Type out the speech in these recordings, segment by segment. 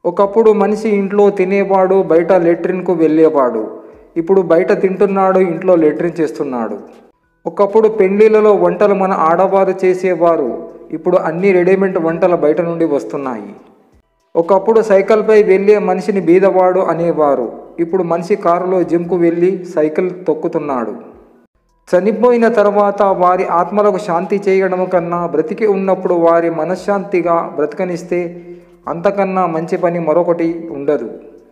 ఒకప్పుడు మనిషి ఇంట్లో తినేవాడు బయట లెట్రిన్కు వెళ్ళేవాడు ఇప్పుడు బయట తింటున్నాడు ఇంట్లో లెట్రిన్ చేస్తున్నాడు ఒకప్పుడు పెళ్లిళ్ళలో వంటలు మన ఆడవారు చేసేవారు ఇప్పుడు అన్ని రెడీమేడ్ వంటలు బయట నుండి వస్తున్నాయి ఒకప్పుడు సైకిల్పై వెళ్ళే మనిషిని బీదవాడు అనేవారు ఇప్పుడు మనిషి కారులో జిమ్కు వెళ్ళి సైకిల్ తొక్కుతున్నాడు చనిపోయిన తర్వాత వారి ఆత్మలకు శాంతి చేయడం కన్నా బ్రతికి ఉన్నప్పుడు వారి మనశ్శాంతిగా బ్రతకనిస్తే అంతకన్నా మంచి పని మరొకటి ఉండదు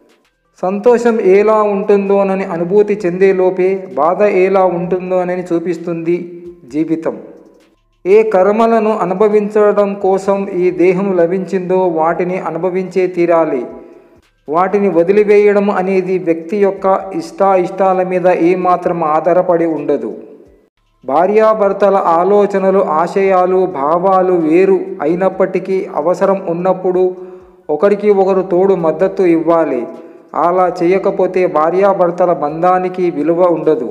సంతోషం ఎలా ఉంటుందోనని అనుభూతి చెందేలోపే బాధ ఎలా ఉంటుందోనని చూపిస్తుంది జీవితం ఏ కర్మలను అనుభవించడం కోసం ఈ దేహం లభించిందో వాటిని అనుభవించే తీరాలి వాటిని వదిలివేయడం అనేది వ్యక్తి యొక్క ఇష్టాయిష్టాల మీద ఏమాత్రం ఆధారపడి ఉండదు భార్యాభర్తల ఆలోచనలు ఆశయాలు భావాలు వేరు అయినప్పటికీ అవసరం ఉన్నప్పుడు ఒకరికి ఒకరు తోడు మద్దతు ఇవ్వాలి అలా చేయకపోతే భార్యాభర్తల బంధానికి విలువ ఉండదు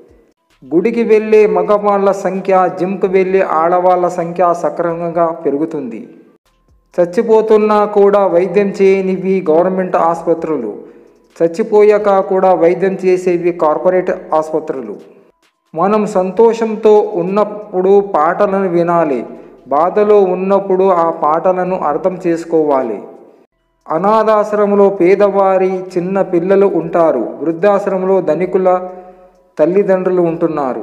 గుడికి వెళ్ళే మగవాళ్ళ సంఖ్య జిమ్కు వెళ్ళే ఆడవాళ్ళ సంఖ్య సక్రమంగా పెరుగుతుంది చచ్చిపోతున్నా కూడా వైద్యం చేయనివి గవర్నమెంట్ ఆసుపత్రులు చచ్చిపోయాక కూడా వైద్యం చేసేవి కార్పొరేట్ ఆసుపత్రులు మనం సంతోషంతో ఉన్నప్పుడు పాటలను వినాలి బాధలో ఉన్నప్పుడు ఆ పాటలను అర్థం చేసుకోవాలి అనాథాశ్రమంలో పేదవారి చిన్న పిల్లలు ఉంటారు వృద్ధాశ్రమంలో ధనికుల తల్లిదండ్రులు ఉంటున్నారు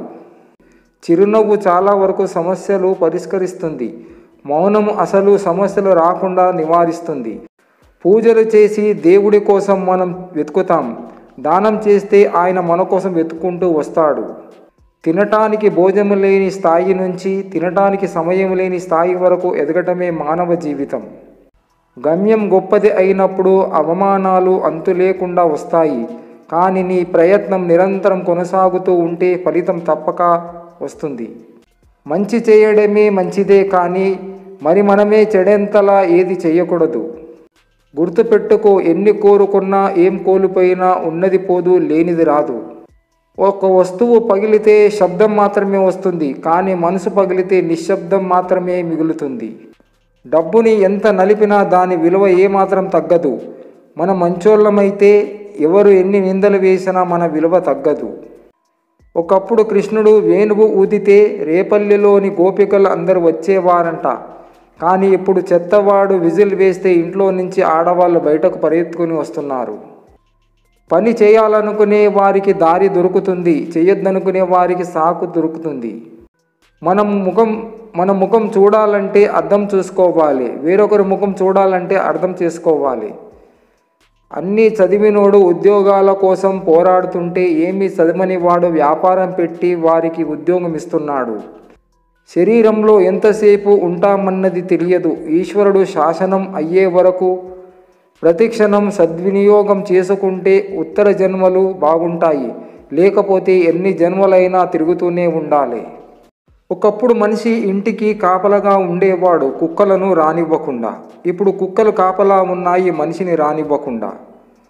చిరునవ్వు చాలా వరకు సమస్యలు పరిష్కరిస్తుంది మౌనము అసలు సమస్యలు రాకుండా నివారిస్తుంది పూజలు చేసి దేవుడి కోసం మనం వెతుకుతాం దానం చేస్తే ఆయన మన కోసం వెతుక్కుంటూ వస్తాడు తినటానికి భోజనం లేని స్థాయి నుంచి తినటానికి సమయం లేని స్థాయి వరకు ఎదగటమే మానవ జీవితం గమ్యం గొప్పది అయినప్పుడు అవమానాలు అంతు లేకుండా వస్తాయి కానీ నీ ప్రయత్నం నిరంతరం కొనసాగుతూ ఉంటే ఫలితం తప్పక వస్తుంది మంచి చేయడమే మంచిదే కానీ మరి మనమే చెడెంతలా ఏది చేయకూడదు గుర్తుపెట్టుకో ఎన్ని కోరుకున్నా ఏం కోల్పోయినా ఉన్నది పోదు లేనిది రాదు ఒక వస్తువు పగిలితే శబ్దం మాత్రమే వస్తుంది కానీ మనసు పగిలితే నిశ్శబ్దం మాత్రమే మిగులుతుంది డబ్బుని ఎంత నలిపినా దాని విలువ ఏమాత్రం తగ్గదు మన మంచోళ్ళమైతే ఎవరు ఎన్ని నిందలు వేసినా మన విలువ తగ్గదు ఒకప్పుడు కృష్ణుడు వేణువు ఊదితే రేపల్లిలోని గోపికలు అందరూ వచ్చేవారంట కానీ ఇప్పుడు చెత్తవాడు విజిల్ వేస్తే ఇంట్లో నుంచి ఆడవాళ్ళు బయటకు పరిగెత్తుకుని వస్తున్నారు పని చేయాలనుకునే వారికి దారి దొరుకుతుంది చేయొద్దనుకునే వారికి సాకు దొరుకుతుంది మనం ముఖం మన ముఖం చూడాలంటే అర్థం చూసుకోవాలి వేరొకరి ముఖం చూడాలంటే అర్థం చేసుకోవాలి అన్నీ చదివినోడు ఉద్యోగాల కోసం పోరాడుతుంటే ఏమీ చదవని వాడు వ్యాపారం పెట్టి వారికి ఉద్యోగం ఇస్తున్నాడు శరీరంలో ఎంతసేపు ఉంటామన్నది తెలియదు ఈశ్వరుడు శాసనం అయ్యే వరకు ప్రతిక్షణం సద్వినియోగం చేసుకుంటే ఉత్తర జన్మలు బాగుంటాయి లేకపోతే ఎన్ని జన్మలైనా తిరుగుతూనే ఉండాలి ఒకప్పుడు మనిషి ఇంటికి కాపలగా ఉండేవాడు కుక్కలను రానివ్వకుండా ఇప్పుడు కుక్కలు కాపలా ఉన్నాయి మనిషిని రానివ్వకుండా